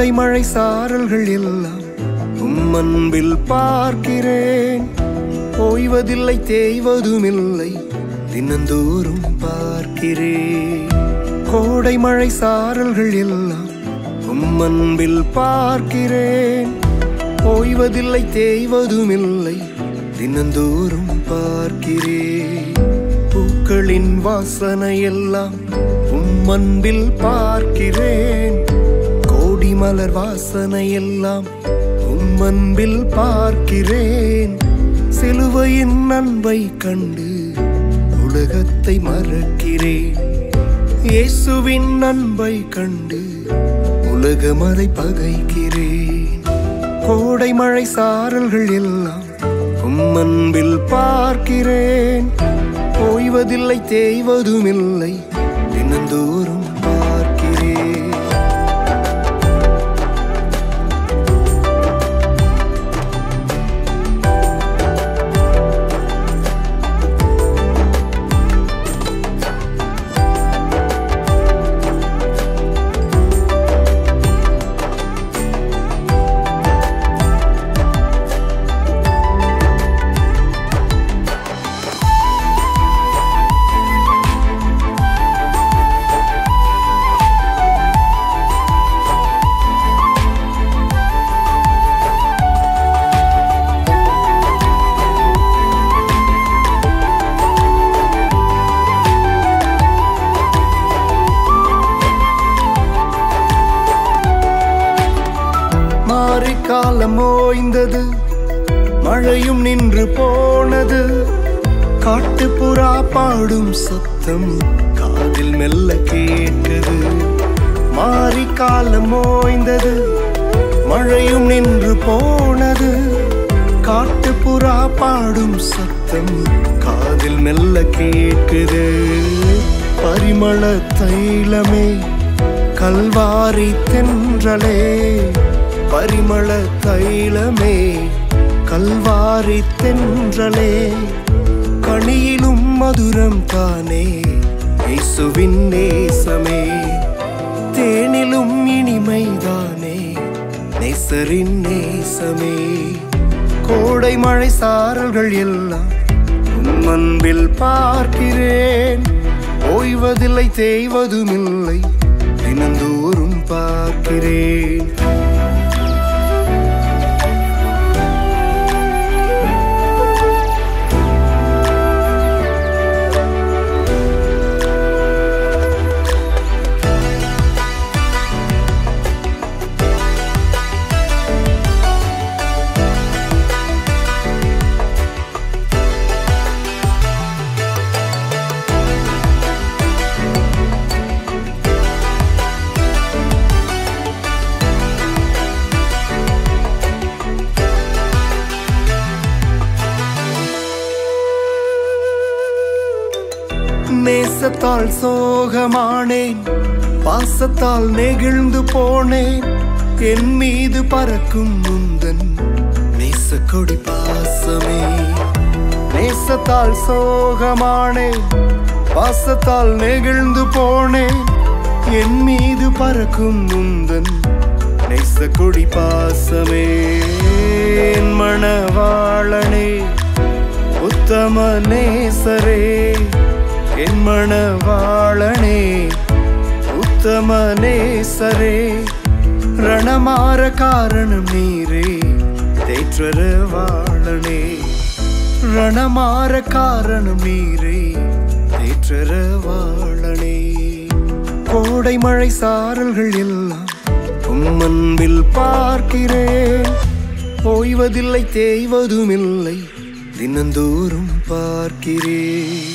கோடை மழை சாரல்கள் எல்லாம் உம் அன்பில் பார்க்கிறேன் ஓய்வதில்லை தேய்வதுமில்லை தினந்தோறும் பார்க்கிறேன் கோடை மழை சாரல்கள் எல்லாம் உம் அன்பில் பார்க்கிறேன் ஓய்வதில்லை தேய்வதுமில்லை தினந்தோறும் பார்க்கிறேன் பூக்களின் வாசனை எல்லாம் உம் அன்பில் பார்க்கிறேன் கோடி மலர் வாசனை எல்லாம் உம் அன்பில் பார்க்கிறேன் சிலுவையின் அன்பை கண்டு உலகத்தை மறக்கிறேன் இயேசுவின் அன்பை கண்டு உலகமதை பகைக்கிறேன் கோடை மழை சாரல்கள் எல்லாம் உம் அன்பில் பார்க்கிறேன் ஓய்வதில்லை தேய்வதுமில்லை தினந்தோறும் பார்க்கிறேன் மாறி காலம் ஓய்ந்தது மழையும் நின்று போனது காட்டுப்புறா பாடும் சத்தம் காதில் மெல்ல கேட்குது மாறி காலம் ஓய்ந்தது மழையும் நின்று போனது காட்டுப்புறா பாடும் சத்தம் காதில் மெல்ல கேட்குது பரிமள தைலமே கல்வாரி தென்றலே பரிமள தைலமே கல்வாரி தென்றலே கனியிலும் மதுரம் தானே இயேசுவின் நேசமே தேனிலும் இனிமைதானே நேசரின் நேசமே கோடை மழை சாரல்கள் எல்லாம் உம் அன்பில் பார்க்கிறேன் ஓய்வதில்லை தேய்வதுமில்லை தினந்தோறும் பார்க்கிறேன் நேசத்தால் சோகமானேன் பாசத்தால் நெகிழ்ந்து போனேன் என் மீது பறக்கும் முந்தன் நேசக்கொடி பாசமே நேசத்தால் சோகமானேன் பாசத்தால் நெகிழ்ந்து போனேன் என் மீது பறக்கும் முந்தன் நேசக்கொடி பாசமே என் மணவாளனே உத்தம நேசரே என் மணவாளனே உத்தம நேசரே ரணமாற காரணம் நீரே தேற்றர வாழனே ரணமாற காரணம் நீரே தேற்றர வாழனே கோடை மழை சாரல்கள் எல்லாம் உம் அன்பில் பார்க்கிறேன் ஓய்வதில்லை தேய்வதுமில்லை தினந்தோறும் பார்க்கிறேன்